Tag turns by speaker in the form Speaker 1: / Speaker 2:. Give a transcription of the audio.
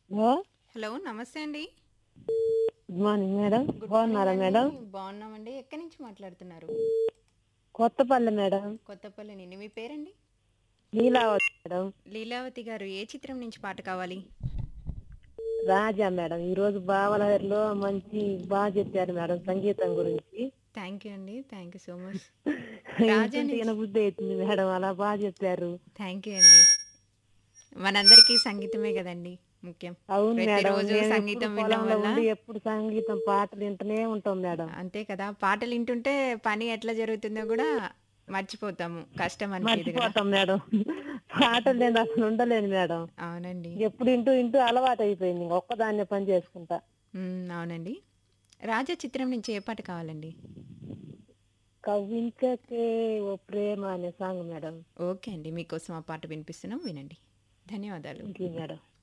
Speaker 1: Hello
Speaker 2: hello నమస్తే అండి
Speaker 1: good morning madam
Speaker 2: good
Speaker 1: బాగున్నారా
Speaker 2: మార్నింగ్
Speaker 1: మేడం
Speaker 2: అండి. బాగున్నామండి ఎక్కడి నుంచి మాట్లాడుతున్నారు
Speaker 1: కొత్తపల్లి మేడం
Speaker 2: కొత్తపల్లి నుండి మీ పేరండి
Speaker 1: లీలావతి మేడం
Speaker 2: లీలావతి గారు ఏ చిత్రం నుంచి పాట కావాలి
Speaker 1: రాజా మేడం ఈ రోజు బావలహరిలో మంచి బాగా చెప్పారు మేడం సంగీతం గురించి
Speaker 2: థ్యాంక్ యూ అండి thank you so much Raja
Speaker 1: వింటుంటే
Speaker 2: నుంచి
Speaker 1: బుద్ధి అవుతుంది మేడం అలా బాగా చెప్పారు
Speaker 2: థ్యాంక్ యూ అండి మనందరికీ సంగీతమే కదండి ముఖ్యం
Speaker 1: అవును మేడం
Speaker 2: ప్రతిరోజు
Speaker 1: మేము
Speaker 2: సంగీతం
Speaker 1: ఎప్పుడు
Speaker 2: వినడం
Speaker 1: పొలంలో
Speaker 2: వల్ల
Speaker 1: ఉండి ఎప్పుడు సంగీతం పాటలు వింటూనే ఉంటాం మేడం
Speaker 2: అంతే కదా పాటలు వింటుంటే పని ఎట్లా జరుగుతుందో కూడా మర్చిపోతాము కష్టం అనిపించదు కదా
Speaker 1: మర్చిపోతాం మేడం పాటలు నేను అసలు ఉండలేను మేడం
Speaker 2: అవునండి
Speaker 1: ఎప్పుడు వింటూ వింటూ అలవాటు అయిపోయింది ఇంక ఒక్కదాన్నే పని చేసుకుంటా
Speaker 2: మ్, అవునండి రాజా చిత్రం నుంచి ఏ పాట కావాలండి
Speaker 1: కవించకే ఓ ప్రేమ అనే సాంగ్ మేడం
Speaker 2: ఓకే అండి మీకోసం ఆ పాట వినిపిస్తున్నాం వినండి ధన్యవాదాలు
Speaker 1: థ్యాంక్ యూ మేడం